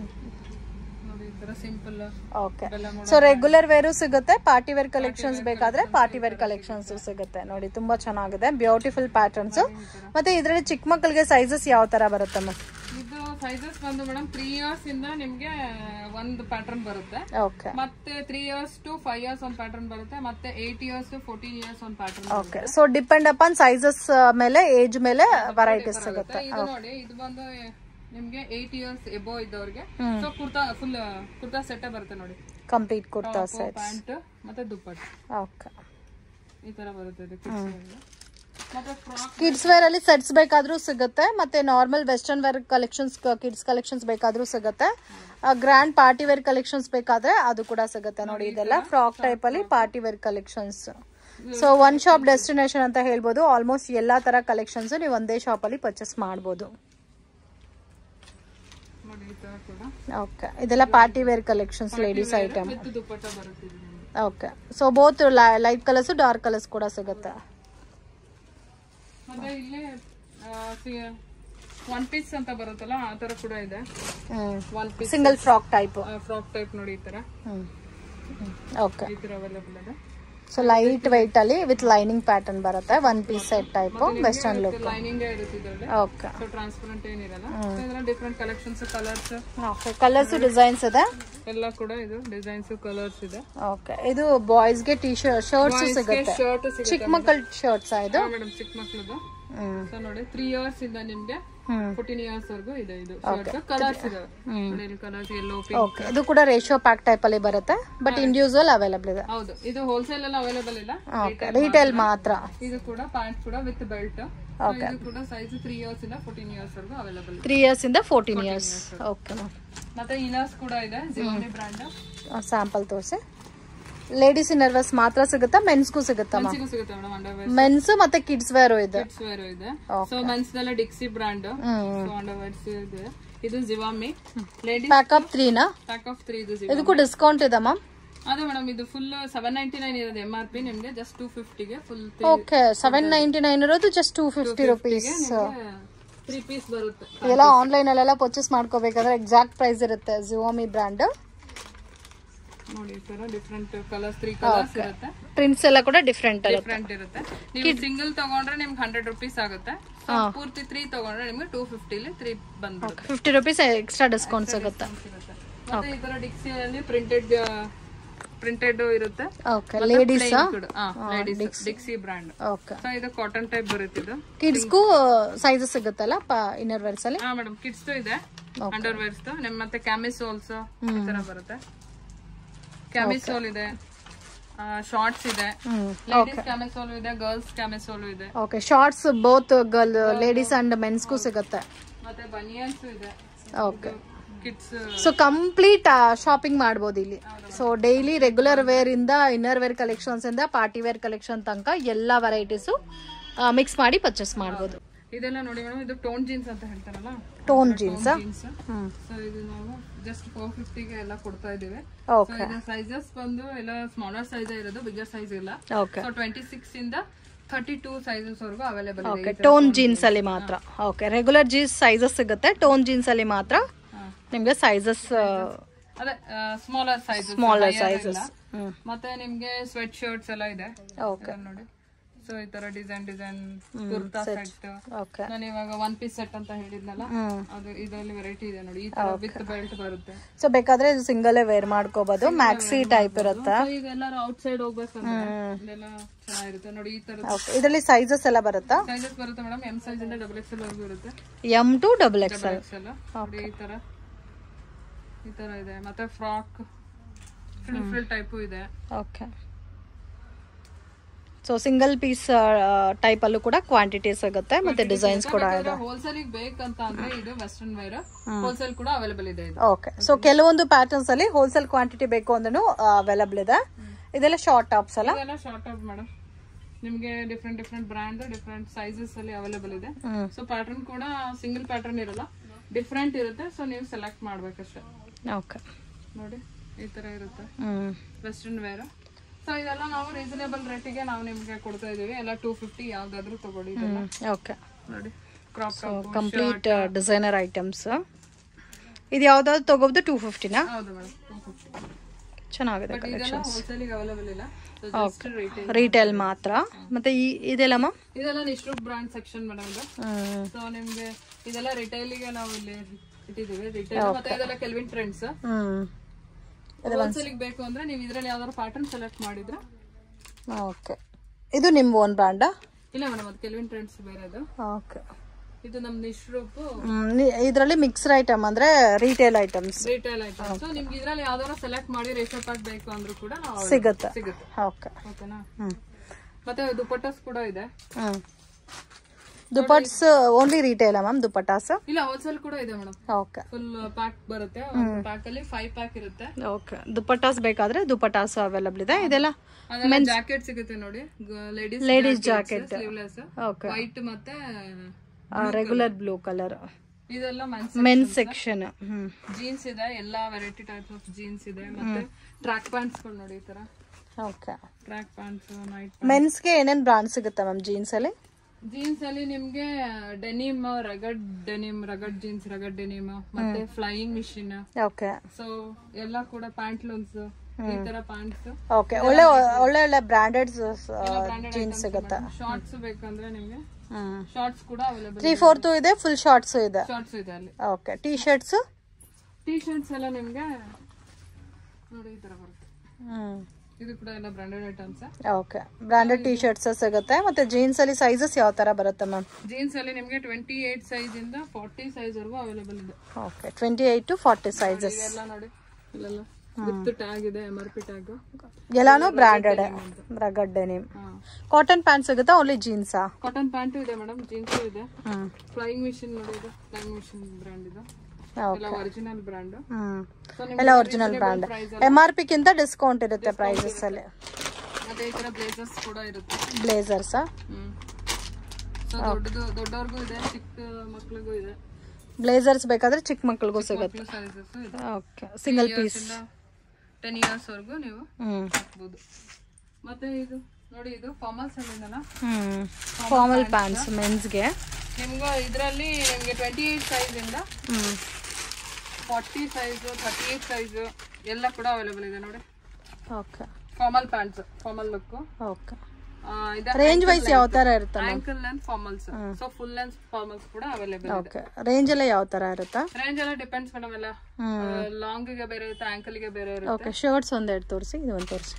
ನೋಡಿ ಈ ತರ simple okay so regular wear ಸಿಗುತ್ತೆ ಪಾರ್ಟಿ ವೇರ್ ಕಲೆಕ್ಷನ್ಸ್ ಬೇಕಾದ್ರೆ ಪಾರ್ಟಿ ವೇರ್ ಕಲೆಕ್ಷನ್ಸ್ ಸಿಗುತ್ತೆ ನೋಡಿ ತುಂಬಾ ಚೆನ್ನಾಗಿದೆ ಬ್ಯೂಟಿಫುಲ್ ಪ್ಯಾಟರ್ನ್ಸ್ ಮತ್ತೆ ಇದರಲ್ಲಿ ಚಿಕ್ಕ ಮಕ್ಕಳಿಗೆ ಸೈಜಸ್ ಯಾವ ತರ ಬರುತ್ತಮ್ಮ ಇದು ಸೈಜಸ್ ಬಂದು ಮೇಡಮ್ ತ್ರೀ ಇಯರ್ಸ್ ಇಂದ ನಿಮ್ಗೆ ಒಂದು ಪ್ಯಾಟರ್ನ್ ಬರುತ್ತೆ ಓಕೆ ಮತ್ತೆ three years to five years ಒಂದ್ ಪ್ಯಾಟರ್ನ್ ಬರುತ್ತೆ ಮತ್ತೆ eight years to fourteen years ಒಂದ್ pattern okay so depend upon sizes ಮೇಲೆ ಏಜ್ ಮೇಲೆ ವೆರೈಟೀಸ್ ಸಿಗುತ್ತೆ ಇದು ನೋಡಿ ಇದು ಬಂದು ನಿಮ್ಗೆ ಏಟ್ ಇಯರ್ಸ್ ಎಬೋ ಇದ್ದವ್ರಿಗೆ so kurta full kurta set ಬರುತ್ತೆ ನೋಡಿ ಕಂಪ್ಲೀಟ್ ಕುರ್ತಾ ಸೆಟ್ ಪ್ಯಾಂಟ್ ಮತ್ತೆ ದುಪ್ಪಟ್ಟು ಓಕೆ ಈ ತರ ಬರುತ್ತೆ ಇದು kids wear ಗೆ. ಮತ್ತೆ ಫ್ರಾಕ್ ಕಿಡ್ಸ್ ವೇರ್ ಅಲ್ಲಿ ಸೆಟ್ಸ್ ಬೇಕಾದ್ರೂ ಸಿಗುತ್ತೆ ಮತ್ತೆ normal western wear collections kids collections ಬೇಕಾದ್ರೂ ಸಿಗುತ್ತೆ ಗ್ರ್ಯಾಂಡ್ ಪಾರ್ಟಿ ವೇರ್ ಕಲೆಕ್ಷನ್ಸ್ ಬೇಕಾದ್ರೆ ಅದು ಕೂಡ ಸಿಗುತ್ತೆ ನೋಡಿ ಇದೆಲ್ಲ ಫ್ರಾಕ್ ಟೈಪ್ ಅಲ್ಲಿ party wear collections so one shop destination ಅಂತ ಹೇಳ್ಬೋದು ಆಲ್ಮೋಸ್ಟ್ ಎಲ್ಲಾ ತರ ಕಲೆಕ್ಷನ್ಸ್ ನೀವು ಒಂದೇ ಶಾಪ್ ಅಲ್ಲಿ ಪರ್ಚೇಸ್ ಮಾಡ್ಬೋದು ನೋಡಿ ಈ ತರ ಕೂಡ ಓಕೆ ಇದೆಲ್ಲ party wear collections ladies item with dupatta ಬರುತ್ತೆ ಇದು ನಿಮ್ಗೆ. Okay so both light colours dark colours ಕೂಡ ಸಿಗುತ್ತೆ ಮತ್ತೆ ಇಲ್ಲಿ ಒನ್ ಪೀಸ್ ಅಂತ ಬರುತ್ತಲ್ಲ ಆ ತರ ಕೂಡ ಇದೆ one piece single frock type frock type ನೋಡಿ ಈ ತರ ಓಕೆ ಈ ತರ ಅವೈಲೇಬಲ್ ಇದೆ ಸೊ ಲೈಟ್ ವೈಟ್ ಅಲ್ಲಿ ವಿತ್ ಲೈನಿಂಗ್ ಪ್ಯಾಟರ್ನ್ ಬರುತ್ತೆ one piece set type western look lining ಇರುತ್ತೆ ಇದರಲ್ಲಿ ಓಕೆ ಸೊ ಟ್ರಾನ್ಸ್ಪರೆಂಟ್ ಏನಿರಲ್ಲ ಸೊ ಇದ್ರಲ್ಲಿ different collections colours okay colours designs ಇದೆ ಎಲ್ಲ ಕೂಡ ಇದು ಡಿಸೈನ್ಸ್ ಕಲರ್ಸ್ ಇದೆ ಓಕೆ ಇದು ಬಾಯ್ಸ್ ಗೆ ಟಿ ಶರ್ಟ್ ಶರ್ಟ್ಸ್ ಸಿಗುತ್ತೆ ಶರ್ಟ್ ಸಿಗುತ್ತೆ ಚಿಕ್ಕ ಮಕ್ಕಳ ಶರ್ಟ್ಸ್ ಇದು ಮೇಡಮ್ ಚಿಕ್ಕ ಮಕ್ಳದು ಹ್ಮ್ ಸೊ ನೋಡಿ ತ್ರೀ ಇಯರ್ಸ್ ಇಂದ ನಿಮ್ಗೆ ಹ್ಮ್ ಫೋರ್ಟೀನ್ ಇಯರ್ಸ್ ವರ್ಗು ಇದೆ ಇದು ಶರ್ಟ್ ಕಲರ್ಸ್ ಇದೆ ಕಲರ್ಸ್ ಎಲ್ಲೋ ಪಿಂಕ್ ಓಕೆ ಇದು ಕೂಡ ರೇಷಿಯೋ ಪ್ಯಾಕ್ ಟೈಪ್ ಅಲ್ಲಿ ಬರುತ್ತೆ ಬಟ್ ಇಂಡಿವಿಜುವಲ್ ಅವೈಲಬಲ್ ಇದೆ ಹೌದು ಇದು ಹೋಲ್ಸೇಲ್ ಎಲ್ಲ ಅವೈಲೇಬಲ್ ಇಲ್ಲ ಓಕೆ ರಿಟೇಲ್ ಮಾತ್ರ ಇದು ಕೂಡ ಪ್ಯಾಂಟ್ ಕೂಡ ವಿತ್ ಬೆಲ್ಟ್ ಇದು ಕೂಡ ಸೈಜ್ ತ್ರೀ ಇಯರ್ಸ್ ಇಂದ ಫೋರ್ಟೀನ್ ಇಯರ್ಸ್ ವರ್ಗು ಅವೈಲೇಬಲ್ ಇದೆ ತ್ರೀ ಇಯರ್ಸ್ ಇಂದ ಫೋರ್ಟೀನ್ ಇಯರ್ಸ್ ಓಕೆ ಮತ್ತೆ ಇನರ್ಸ್ ಕೂಡ ಇದೆ ಜಿಯೋನಿ ಬ್ರ್ಯಾಂಡ್ ಸ್ಯಾಂಪಲ್ ತೋರಿಸಿ ಲೇಡೀಸ್ ಇನ್ನರ್ವೇರ್ಸ್ ಮಾತ್ರ ಸಿಗುತ್ತಾ ಮೆನ್ಸ್ಗೂ ಸಿಗುತ್ತಮ್ಮ ಸಿಗು ಸಿಗುತ್ತೆ ಮೇಡಮ್ ಅಂಡರ್ವೇರ್ ಮೆನ್ಸ್ ಮತ್ತೆ ಕಿಡ್ಸ್ ವೇರ್ ಇದೆ ಕಿಡ್ಸ್ ವೇರ್ ಇದೆ ಸೊ ಮೆನ್ಸ್ ದಲ್ಲ ಡಿಕ್ಸಿ ಬ್ರ್ಯಾಂಡ್ ಸೊ ಅಂಡರ್ವೇರ್ಸ್ ಇದೆ ಇದು ಜಿವಾಮಿ ಲೇಡೀಸ್ ಪ್ಯಾಕಪ್ ತ್ರೀನಾ ಪ್ಯಾಕ್ ಆಫ್ ತ್ರೀ ಇದು ಜಿವಾ ಇದಕ್ಕೂ ಡಿಸ್ಕೌಂಟ್ ಇದೆ ಮ್ಯಾಮ್ ಅದೇ ಮೇಡಮ್ ಇದು ಫುಲ್ ಸೆವೆನ್ ನೈಂಟಿ ನೈನ್ ಇರೋದು ಎಂ ಆರ್ ಪಿ ನಿಮ್ಗೆ ಜಸ್ಟ್ ಟೂ ಫಿಫ್ಟಿಗೆ full okay seven ninety nine ಇರೋದು just two fifty rupees three piece ಬರುತ್ತೆ ಇದೆಲ್ಲ ಆನ್ಲೈನ್ ಅಲ್ಲೆಲ್ಲ ಪರ್ಚೇಸ್ ಮಾಡ್ಕೋಬೇಕಾದ್ರೆ ಎಕ್ಸಾಕ್ಟ್ ಪ್ರೈಸ್ ಇರುತ್ತೆ ಜಿಯೋಮಿ ಬ್ರ್ಯಾಂಡ್ ನೋಡಿ ಈ ತರ ಡಿಫ್ರೆಂಟ್ ಕಲರ್ಸ್ ತ್ರೀ ಕಲರ್ಸ್ ಇರುತ್ತೆ ಪ್ರಿಂಟ್ಸ್ ಎಲ್ಲ ಕೂಡ ಡಿಫ್ರೆಂಟ್ ಇರುತ್ತೆ ಡಿಫ್ರೆಂಟ್ ಇರುತ್ತೆ ನೀವು ಸಿಂಗಲ್ ತಗೊಂಡ್ರೆ ನಿಮ್ಗೆ ಹಂಡ್ರೆಡ್ ರುಪೀಸ್ ಆಗುತ್ತೆ So, ಪೂರ್ತಿ ತ್ರೀ ತಗೊಂಡ್ರೆ ನಿಮ್ಗೆ ಟೂ ಫಿಫ್ಟಿಲಿ ತ್ರೀ ಬಂದ್ಬಿಡುತ್ತೆ ಫಿಫ್ಟಿ ರುಪೀಸ್ ಎಕ್ಸ್ಟ್ರಾ ಡಿಸ್ಕೌಂಟ್ ಸಿಗುತ್ತೆ ಸಿಗುತ್ತೆ ಮತ್ತೆ ಈ ತರ ಡಿಕ್ಸಿಯಲ್ಲಿ ಪ್ರಿಂಟೆಡ್ ಪ್ರಿಂಟೆಡ್ ಇರುತ್ತೆ okay ladies ladies Dixcy brand okay so ಇದು ಕಾಟನ್ ಟೈಪ್ ಬರುತ್ತೆ ಇದು ಕಿಡ್ಸ್ಗೂ ಸೈಜಸ್ ಸಿಗುತ್ತಲ್ಲ ಇನ್ನರ್ ವೇರ್ಸ್ ಅಲ್ಲಿ ಹಾ ಮೇಡಮ್ ಕಿಡ್ಸ್ ಇದೆ ಅಂಡರ್ ವೇರ್ಸ್ ನಿಮ್ ಮತ್ತೆ ಕ್ಯಾಮಿಸೋಲ್ಸ್ ಈ ತರ ಬರುತ್ತೆ ಕ್ಯಾಮಿಸೋಲ್ ಇದೆ ಶಾರ್ಟ್ಸ್ ಇದೆ ಹ್ಮ್ ಲೇಡೀಸ್ ಕ್ಯಾಮಿಸೋಲ್ ಇದೆ ಗರ್ಲ್ಸ್ ಕ್ಯಾಮಿಸೋಲ್ ಇದೆ okay shorts both girl ladies and ಮೆನ್ಸ್ಗೂ ಸಿಗುತ್ತೆ ಮತ್ತೆ ಬನಿಯನ್ಸ್ ಇದೆ okay kids so complete shopping ಮಾಡ್ಬೋದು ಇಲ್ಲಿ ಸೊ ಡೈಲಿ ರೆಗ್ಯುಲರ್ ವೇರ್ ಇಂದ ಇನ್ನರ್ ವೇರ್ ಕಲೆಕ್ಷನ್ಸ್ ಇಂದ ಪಾರ್ಟಿ ವೇರ್ ಕಲೆಕ್ಷನ್ ತನಕ ಎಲ್ಲ ವೆರೈಟೀಸು ಮಿಕ್ಸ್ ಮಾಡಿ ಪರ್ಚೇಸ್ ಮಾಡ್ಬೋದು ಇದೆಲ್ಲ ನೋಡಿ ಮೇಡಮ್ ಇದು ಟೋನ್ ಜೀನ್ಸ್ ಅಂತ ಹೇಳ್ತಾರಲ್ಲ tone jeans jeans hmm so ಇದು ನಾವು ಜಸ್ಟ್ ಫೋರ್ ಫಿಫ್ಟಿಗೆ ಎಲ್ಲ ಕೊಡ್ತಾ ಇದೀವಿ ಓಕೆ ಸೊ ಇದು ಸೈಜಸ್ ಬಂದು ಎಲ್ಲ ಸ್ಮಾಲರ್ ಸೈಜ್ ಇರೋದು ಬಿಗ್ಗರ್ ಸೈಜ್ ಇಲ್ಲ ಓಕೆ ಸೊ ಟ್ವೆಂಟಿ ಸಿಕ್ಸ್ ಇಂದ ಥರ್ಟಿ ಟೂ ಸೈಜಸ್ ವರೆಗೂ ಅವೈಲೇಬಲ್ ಓಕೆ ಇದೆ ಟೋನ್ ಜೀನ್ಸ್ ಅಲ್ಲಿ ಮಾತ್ರ ಓಕೆ ರೆಗ್ಯುಲರ್ ಜೀನ್ಸ್ ಸೈಜಸ್ ಸಿಗುತ್ತೆ ಟೋನ್ ಜೀನ್ಸ್ ಅಲ್ಲಿ ಮಾತ್ರ ಹಾ. ನಿಮ್ಗೆ ಸೈಜಸ್ ಅದೇ smaller size smaller sizes hmm ಮತ್ತೆ ನಿಮ್ಗೆ ಸ್ವೆಟ್ ಶರ್ಟ್ಸ್ ಎಲ್ಲ ಇದೆ ಓಕೆ ಇದನ್ನ ನೋಡಿ ಸೊ ಈ ತರ design design kurta set okay ನಾನು ಇವಾಗ ಒನ್ ಪೀಸ್ ಸೆಟ್ ಅಂತ ಹೇಳಿದ್ನಲ್ಲ ಹ್ಮ್ ಅದು ಇದರಲ್ಲಿ ವೆರೈಟಿ ಇದೆ ನೋಡಿ ಈ ತರ ವಿತ್ ಬೆಲ್ಟ್ ಬರುತ್ತೆ ಸೊ ಬೇಕಾದ್ರೆ ಇದು ಸಿಂಗಲ್ ವೇರ್ ಮಾಡ್ಕೋಬಹುದು ಮ್ಯಾಕ್ಸಿ ಟೈಪ್ ಇರುತ್ತೆ So ಈಗ ಎಲ್ಲರೂ ಔಟ್ ಸೈಡ್ ಹೋಗ್ಬೇಕಂದ್ರೆ ಇದೆಲ್ಲ ಚೆನ್ನಾಗಿರುತ್ತೆ ನೋಡಿ ಈ ತರ ಓಕೆ ಇದರಲ್ಲಿ ಸೈಜಸ್ ಎಲ್ಲ ಬರುತ್ತಾ ಸೈಜಸ್ ಬರುತ್ತೆ ಮೇಡಮ್ ಎಂ ಸೈಜ್ ಇಂದ ಡಬಲ್ ಎಕ್ಸ್ ಎಲ್ ವರೆಗೂ ಇರುತ್ತೆ M to double X L X ಎಲ್ಲ ನೋಡಿ ಈ ತರ ಈ ತರ ಇದೆ ಮತ್ತೆ ಫ್ರಾಕ್ ಫ್ರಿಲ್ ಫ್ರಿಲ್ ಟೈಪು ಇದೆ okay so single piece type ಅಲ್ಲೂ ಕೂಡ ಕ್ವಾಂಟಿಟಿ ಸಿಗುತ್ತೆ ಮತ್ತೆ ಡಿಸೈನ್ಸ್ ಕೂಡ ಇದೆ ಹೋಲ್ಸೇಲ್ ಬೇಕಂತ ಅಂದ್ರೆ ಇದು ವೆಸ್ಟರ್ನ್ ವೇರ್ ಹೋಲ್ಸೇಲ್ ಕೂಡ ಅವೈಲೇಬಲ್ ಇದೆ ಇದು ಓಕೆ ಸೊ ಕೆಲವೊಂದು ಪ್ಯಾಟರ್ನ್ಸ್ ಅಲ್ಲಿ ಹೋಲ್ಸೇಲ್ ಕ್ವಾಂಟಿಟಿ ಬೇಕು ಅಂದ್ರೂ ಅವೈಲಬಲ್ ಇದೆ ಇದೆಲ್ಲ ಶಾರ್ಟ್ ಟಾಪ್ಸ್ ಅಲ್ಲ ಇದೆಲ್ಲ ಶಾರ್ಟ್ ಔಟ್ ಮೇಡಮ್ ನಿಮ್ಗೆ different different brand different sizes ಅಲ್ಲಿ ಅವೈಲೇಬಲ್ ಇದೆ ಹ್ಮ್ ಸೊ ಪ್ಯಾಟರ್ನ್ ಕೂಡ ಸಿಂಗಲ್ ಪ್ಯಾಟರ್ನ್ ಇರಲ್ಲ ಡಿಫ್ರೆಂಟ್ ಇರುತ್ತೆ ಸೊ ನೀವು ಸೆಲೆಕ್ಟ್ ಮಾಡ್ಬೇಕಷ್ಟೇ ಓಕೆ ನೋಡಿ ಈ ತರ ಇರುತ್ತೆ ಹ್ಮ್ ವೆಸ್ಟರ್ನ್ ವೇರ್ ಸೊ ಇದೆಲ್ಲ ನಾವು ರೀಸನೇಬಲ್ ರೇಟಿಗೆ ನಾವು ನಿಮ್ಗೆ ಕೊಡ್ತಾ ಇದೀವಿ ಎಲ್ಲ ಟೂ ಫಿಫ್ಟಿ ಯಾವ್ದಾದ್ರು ತಗೊಳ್ಳಿ ಇದೆಲ್ಲ ಓಕೆ ನೋಡಿ crop top complete designer items ಇದು ಯಾವ್ದಾದ್ರು ತಗೋಬೋದು ಟೂ ಫಿಫ್ಟಿನಾ ಹೌದು ಮೇಡಮ್ ಟೂ ಫಿಫ್ಟಿ ಚೆನ್ನಾಗಿದೆ ಬಟ್ ಇದೆಲ್ಲ ಹೋಲ್ಸೇಲಿಗೆ ಅವೈಲೇಬಲ್ ಇಲ್ಲ ಜಸ್ಟ್ ರಿಟೇಲ್ ರೀಟೇಲ್ ಮಾತ್ರ ಮತ್ತೆ ಈ ಇದೆಲ್ಲಮ್ಮ ಇದೆಲ್ಲ ನಿಶ್ರೂಪ್ ಬ್ರಾಂಡ್ ಸೆಕ್ಷನ್ ಮೇಡಮ್ ಇದು ಹ್ಮ್ ಸೊ ನಿಮ್ಗೆ ಇದೆಲ್ಲ ರಿಟೈಲಿಗೆ ನಾವು ಇಲ್ಲಿ ಇಟ್ಟಿದ್ದೀವಿ ರಿಟೇಲ್ ಮತ್ತೆ ಇದೆಲ್ಲ ಕೆಲ್ವಿನ್ ಟ್ರೆಂಡ್ಸ್ ಹ್ಮ್ ಹೋಲ್ಸೇಲಿಗೆ ಬೇಕು ಅಂದ್ರೆ ನೀವು ಇದ್ರಲ್ಲಿ ಯಾವ್ದಾದ್ರು ಪ್ಯಾಟರ್ನ್ ಸೆಲೆಕ್ಟ್ ಮಾಡಿದ್ರೆ ಓಕೆ ಇದು ನಿಮ್ಮ ಓನ್ ಬ್ರ್ಯಾಂಡಾ ಇಲ್ಲ ಮೇಡಮ್ ಅದು ಕೆಲ್ವಿನ್ ಟ್ರೆಂಡ್ಸ್ ಬೇರೆದು ಓಕೆ ಇದು ನಮ್ ನಿಶ್ರೂಪ್ ಇದರಲ್ಲಿ ಮಿಕ್ಸ್ಡ್ ಐಟಮ್ ಅಂದ್ರೆ ರಿಟೇಲ್ ಐಟಮ್ಸ್ ರಿಟೇಲ್ ಐಟಮ್ಸ್ ನಿಮ್ಗೆ ಇದ್ರಲ್ಲಿ ಯಾವ್ದಾದ್ರು ಸೆಲೆಕ್ಟ್ ಮಾಡಿ ರೇಷನ್ ಪ್ಯಾಕ್ ಬೇಕು ಅಂದ್ರೂ ಕೂಡ ನಾವು ಸಿಗುತ್ತೆ ಸಿಗುತ್ತೆ ಓಕೆ ಓಕೆನಾ ಹ್ಮ್ ಮತ್ತೆ ದುಪಟ್ಟಾಸ್ ಕೂಡ ಇದೆ hmm dupattas only retail ma'am dupattas ಇಲ್ಲ ಹೋಲ್ಸೇಲ್ ಕೂಡ ಇದೆ ಮೇಡಮ್ ಓಕೆ ಫುಲ್ ಪ್ಯಾಕ್ ಬರುತ್ತೆ ಪ್ಯಾಕ್ ಅಲ್ಲಿ ಫೈವ್ ಪ್ಯಾಕ್ ಇರುತ್ತೆ ಓಕೆ ದುಪಟ್ಟಾಸ್ ಬೇಕಾದ್ರೆ ದುಪಟ್ಟಾಸ್ ಅವೈಲಬಲ್ ಇದೆ ಇದೆಲ್ಲ ಅದೆಲ್ಲ ಜಾಕೆಟ್ ಸಿಗುತ್ತೆ ನೋಡಿ ladies ladies jacket sleeveless okay white ಮತ್ತೆ ರೆಗ್ಯುಲರ್ ಬ್ಲೂ ಕಲರ್ ಇದೆಲ್ಲ men's men section hmm jeans ಇದೆ ಎಲ್ಲಾ ವೆರೈಟಿ ಟೈಪ್ಸ್ ಆಫ್ ಜೀನ್ಸ್ ಇದೆ ಮತ್ತೆ ಟ್ರ್ಯಾಕ್ ಪ್ಯಾಂಟ್ಸ್ ಗಳು ನೋಡಿ ಈ ತರ ಓಕೆ ಟ್ರ್ಯಾಕ್ ಪ್ಯಾಂಟ್ಸ್ ನೈಟ್ ಮೆನ್ಸ್ಗೆ ಏನೇನ್ ಬ್ರಾಂಡ್ ಸಿಗುತ್ತೆ ಮ್ಯಾಮ್ ಜೀನ್ಸ್ ಅಲ್ಲಿ ಜೀನ್ಸ್ ಅಲ್ಲಿ ನಿಮ್ಗೆ denim rugged denim rugged jeans rugged denim ಮತ್ತೆ ಫ್ಲೈಯಿಂಗ್ ಮಿಷಿನ್ ಓಕೆ ಸೊ ಎಲ್ಲ ಕೂಡ ಪ್ಯಾಂಟ್ಲೂನ್ಸ್ ಈ ತರ ಪ್ಯಾಂಟ್ಸ್ ಓಕೆ ಒಳ್ಳೆ ಒಳ್ಳೆ ಒಳ್ಳೆ ಬ್ರಾಂಡೆಡ್ ಜೀನ್ಸ್ ಸಿಗುತ್ತೆ ಶಾರ್ಟ್ಸ್ ಬೇಕಂದ್ರೆ ನಿಮ್ಗೆ ಹ್ಮ್ ಶಾರ್ಟ್ಸ್ ಕೂಡ ಅವೈಲೇಬಲ್ ತ್ರೀ ಫೋರ್ತು ಇದೆ ಫುಲ್ ಶಾರ್ಟ್ಸ್ ಇದೆ ಶಾರ್ಟ್ಸ್ ಇದೆ ಅಲ್ಲಿ okay T shirts T shirts ಎಲ್ಲ ನಿಮ್ಗೆ ನೋಡಿ ಈ ತರ ಬರುತ್ತೆ ಹ್ಮ್ ಇದು ಕೂಡ ಎಲ್ಲ branded items okay branded T shirts ಸಿಗುತ್ತೆ ಮತ್ತೆ ಜೀನ್ಸ್ ಅಲ್ಲಿ ಸೈಜಸ್ ಯಾವ ತರ ಬರುತ್ತೆ ಮ್ಯಾಮ್ ಜೀನ್ಸ್ ಅಲ್ಲಿ ನಿಮ್ಗೆ ಟ್ವೆಂಟಿ ಏಟ್ ಸೈಜ್ ಇಂದ ಫಾರ್ಟಿ ಸೈಜ್ ವರೆಗೂ ಅವೈಲೇಬಲ್ ಇದೆ okay twenty eight to forty sizes ಇದೆಲ್ಲ ನೋಡಿ ಇಲ್ಲೆಲ್ಲ ವಿತ್ ಟ್ಯಾಗ್ ಇದೆ ಎಮ್ ಆರ್ ಪಿ ಟ್ಯಾಗ್ ಎಲ್ಲಾನು branded rugged denim cotton pant ಸಿಗುತ್ತಾ ಓನ್ಲಿ ಜೀನ್ಸಾ ಕಾಟನ್ ಪ್ಯಾಂಟು ಇದೆ ಮೇಡಮ್ ಜೀನ್ಸು ಇದೆ ಹ್ಮ್ ಫ್ಲೈಯಿಂಗ್ ಮಿಷಿನ್ ನೋಡಿ ಇದು ಫ್ಲೈಯಿಂಗ್ ಮಿಷಿನ್ ಬ್ರ್ಯಾಂಡ್ ಇದು ಎಲ್ಲ ಒರಿಜಿನಲ್ ಬ್ರ್ಯಾಂಡ್ ಹ್ಮ್ ಸೊ ಎಲ್ಲ original brand M R P ಕಿಂತ ಡಿಸ್ಕೌಂಟ್ ಇರುತ್ತೆ ಪ್ರೈಸಸ್ ಅಲ್ಲಿ ಮತ್ತೆ ಈ ತರ ಬ್ಲೇಸರ್ಸ್ ಕೂಡ ಇರುತ್ತೆ ಬ್ಲೇಸರ್ಸ್ ಹ್ಮ್ ಸೊ ದೊಡ್ಡದು ದೊಡ್ಡವ್ರಿಗೂ ಇದೆ ಚಿಕ್ಕ ಮಕ್ಳಿಗೂ ಇದೆ ಬ್ಲೇಸರ್ಸ್ ಬೇಕಾದ್ರೆ ಚಿಕ್ಕ ಮಕ್ಳಿಗೂ ಸಿಗುತ್ತೆ ಮಕ್ಳು ಸೈಜಸ್ ಇದೆ okay single piece ten years ವರೆಗೂ ನೀವು ಹ್ಮ್ ಹಾಕ್ಬೋದು ಮತ್ತೆ ಇದು ನೋಡಿ ಇದು ಫಾರ್ಮಲ್ಸ್ ಅಲ್ಲಿಂದನ ಹ್ಮ್ ಫಾರ್ಮಲ್ ಪ್ಯಾಂಟ್ಸ್ ಮೆನ್ಸ್ಗೆ ನಿಮ್ಗೂ ಇದರಲ್ಲಿ ನಿಮ್ಗೆ ಟ್ವೆಂಟಿ ಏಟ್ ಸೈಜ್ ಇಂದ hmm forty size thirty eight size ಎಲ್ಲ ಕೂಡ ಅವೈಲೇಬಲ್ ಇದೆ ನೋಡಿ okay formal pants formal look okay range wise ಯಾವ ತರ ಇರುತ್ತೆ ankle length formals so full length formals ಕೂಡ ಅವೈಲೇಬಲ್ ಇದೆ ಓಕೆ ರೇಂಜ್ ಎಲ್ಲ ಯಾವ ತರ ಇರುತ್ತಾ ರೇಂಜ್ ಎಲ್ಲ ಡಿಪೆಂಡ್ಸ್ ಮೇಡಮ್ ಎಲ್ಲ ಲಾಂಗ್ ಗೆ ಬೇರೆ ಇರುತ್ತೆ ಆಂಕಲ್ ಗೆ ಬೇರೆ ಇರುತ್ತೆ ಓಕೆ ಶರ್ಟ್ಸ್ ಒಂದೆರಡು ತೋರಿಸಿ ಇದು ಒಂದು ತೋರಿಸಿ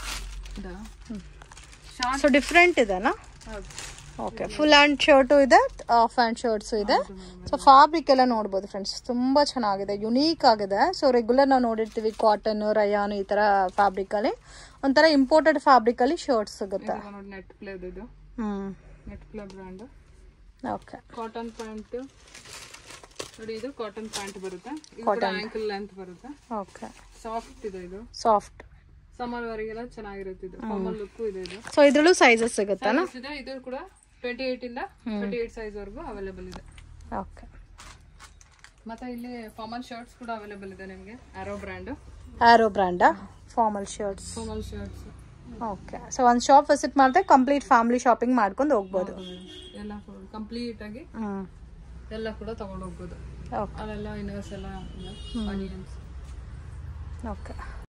ಶಾರ್ಟ್ ಸೊ ಡಿಫ್ರೆಂಟ್ ಇದೆನಾ ಓಕೆ ಫುಲ್ ಹ್ಯಾಂಡ್ ಶರ್ಟು ಇದೆ ಆಫ್ ಹ್ಯಾಂಡ್ ಶರ್ಟ್ಸು ಇದೆ ಸೊ ಫ್ಯಾಬ್ರಿಕ್ ಎಲ್ಲ ನೋಡ್ಬೋದು ಫ್ರೆಂಡ್ಸ್ ತುಂಬ ಚೆನ್ನಾಗಿದೆ ಯುನೀಕ್ ಆಗಿದೆ ಸೊ ರೆಗ್ಯುಲರ್ ನಾವು ನೋಡಿರ್ತೀವಿ ಕಾಟನ್ ರಯಾನ್ ಈ ಥರ ಫ್ಯಾಬ್ರಿಕಲ್ಲಿ ಒಂಥರ ಇಂಪೋರ್ಟೆಡ್ ಫ್ಯಾಬ್ರಿಕಲ್ಲಿ ಶರ್ಟ್ಸ್ ಸಿಗುತ್ತೆ ನೋಡಿ ನೆಟ್ ಪ್ಲೇದ್ ಇದು ಹ್ಞೂ Netplay brand okay cotton pant ನೋಡಿ ಇದು ಕಾಟನ್ ಪ್ಯಾಂಟ್ ಬರುತ್ತೆ ಇದು ಕೂಡ ಆಂಕಲ್ ಲೆಂತ್ ಬರುತ್ತೆ ಓಕೆ ಸಾಫ್ಟ್ ಇದೆ ಇದು ಸಾಫ್ಟ್ ಸಮ್ಮರ್ ವರೆಗೆಲ್ಲ ಚೆನ್ನಾಗಿರುತ್ತೆ ಇದು ಫಾರ್ಮಲ್ ಲುಕ್ ಇದೆ ಇದು ಸೊ ಇದರಲ್ಲೂ ಸೈಜಸ್ ಸಿಗುತ್ತಾ Size ಇದೆ ಇದು ಕೂಡ ಟ್ವೆಂಟಿ ಏಟ್ ಇಂದ ಟ್ವೆಂಟಿ ಏಟ್ ಸೈಜ್ ವರೆಗೂ ಅವೈಲೇಬಲ್ ಇದೆ ಓಕೆ ಮತ್ತೆ ಇಲ್ಲಿ ಫಾರ್ಮಲ್ ಶರ್ಟ್ಸ್ ಕೂಡ ಅವೈಲೇಬಲ್ ಇದೆ ನಿಮಗೆ ಆರೋ ಬ್ರ್ಯಾಂಡ್ ಆರೋ ಬ್ರ್ಯಾಂಡಾ formal shirts formal shirts okay so ಒಂದು ಶಾಪ್ ವಿಸಿಟ್ ಮಾಡಿದ್ರೆ ಕಂಪ್ಲೀಟ್ ಫ್ಯಾಮಿಲಿ ಶಾಪಿಂಗ್ ಮಾಡ್ಕೊಂಡು ಹೋಗ್ಬೋದು ಎಲ್ಲ ಕಂಪ್ಲೀಟ್ ಆಗಿ ಹ್ಞೂ ಎಲ್ಲ ಕೂಡ ತಗೊಂಡು ಹೋಗ್ಬೋದು ಓಕೆ ಅಲ್ಲೆಲ್ಲ ಇನ್ನರ್ಸ್ ಎಲ್ಲ ಆನಿಯನ್ಸ್ ಓಕೆ